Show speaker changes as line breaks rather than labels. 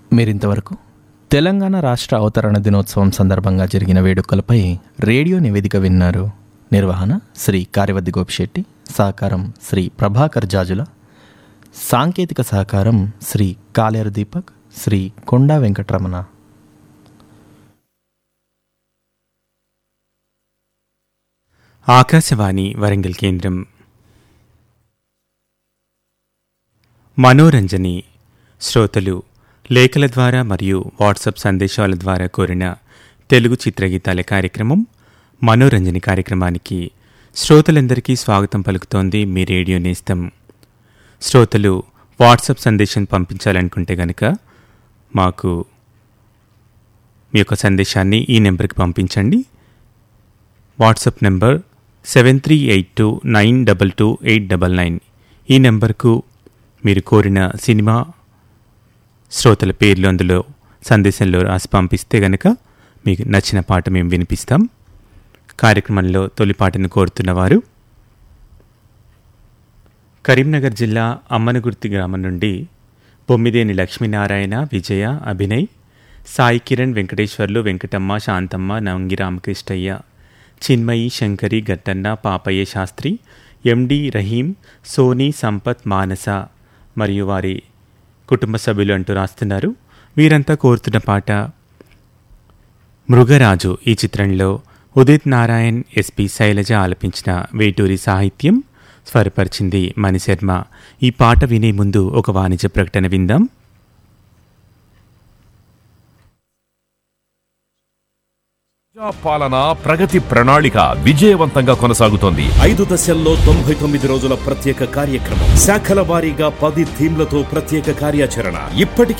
మీరింతవరకు తెలంగాణ రాష్ట్ర అవతరణ దినోత్సవం సందర్భంగా జరిగిన వేడుకలపై రేడియో నివేదిక విన్నారు నిర్వహణ శ్రీ కార్యవద్ది గోపిశెట్టి సహకారం శ్రీ ప్రభాకర్ జాజుల సాంకేతిక సహకారం శ్రీ కాలేరు దీపక్ శ్రీ కొండా వెంకటరమణ
ఆకాశవాణి వరంగల్ కేంద్రం మనోరంజని శ్రోతలు లేఖల ద్వారా మరియు వాట్సాప్ సందేశాల ద్వారా కోరిన తెలుగు చిత్రగీతాల కార్యక్రమం మనోరంజని కార్యక్రమానికి శ్రోతలందరికీ స్వాగతం పలుకుతోంది మీ రేడియో నేస్తం శ్రోతలు వాట్సాప్ సందేశం పంపించాలనుకుంటే గనక మాకు మీ యొక్క సందేశాన్ని ఈ నెంబర్కి పంపించండి WhatsApp number seven three eight two nine double two eight double nine ఈ నెంబర్కు మీరు కోరిన సినిమా శ్రోతల పేర్లు అందులో సందేశంలో రాసి పంపిస్తే గనక మీకు నచ్చిన పాట మేము వినిపిస్తాం కార్యక్రమంలో తొలి పాటను కోరుతున్నవారు కరీంనగర్ జిల్లా అమ్మనగుర్తి గ్రామం నుండి బొమ్మిదేని లక్ష్మీనారాయణ విజయ అభినయ్ సాయి కిరణ్ వెంకటేశ్వర్లు వెంకటమ్మ శాంతమ్మ నంగి రామకృష్ణయ్య చిన్మయి శంకరి గట్టన్న పాపయ్య శాస్త్రి ఎండి రహీం సోనీ సంపత్ మానస మరియు వారి కుటుంబ సభ్యులు అంటూ రాస్తున్నారు వీరంతా కోరుతున్న పాట మృగరాజు ఈ చిత్రంలో ఉదిత్ నారాయణ్ ఎస్పి శైలజ ఆలపించిన వేటూరి సాహిత్యం స్వరపరిచింది మణిశర్మ ఈ పాట వినే ముందు ఒక వాణిజ్య ప్రకటన విందాం
ప్రజా పాలన ప్రగతి ప్రణాళిక విజయవంతంగా కొనసాగుతోంది
ఐదు దశల్లో తొంభై తొమ్మిది రోజుల ప్రత్యేక కార్యక్రమం శాఖల వారీగా పది థీమ్లతో ప్రత్యేక కార్యాచరణ ఇప్పటికే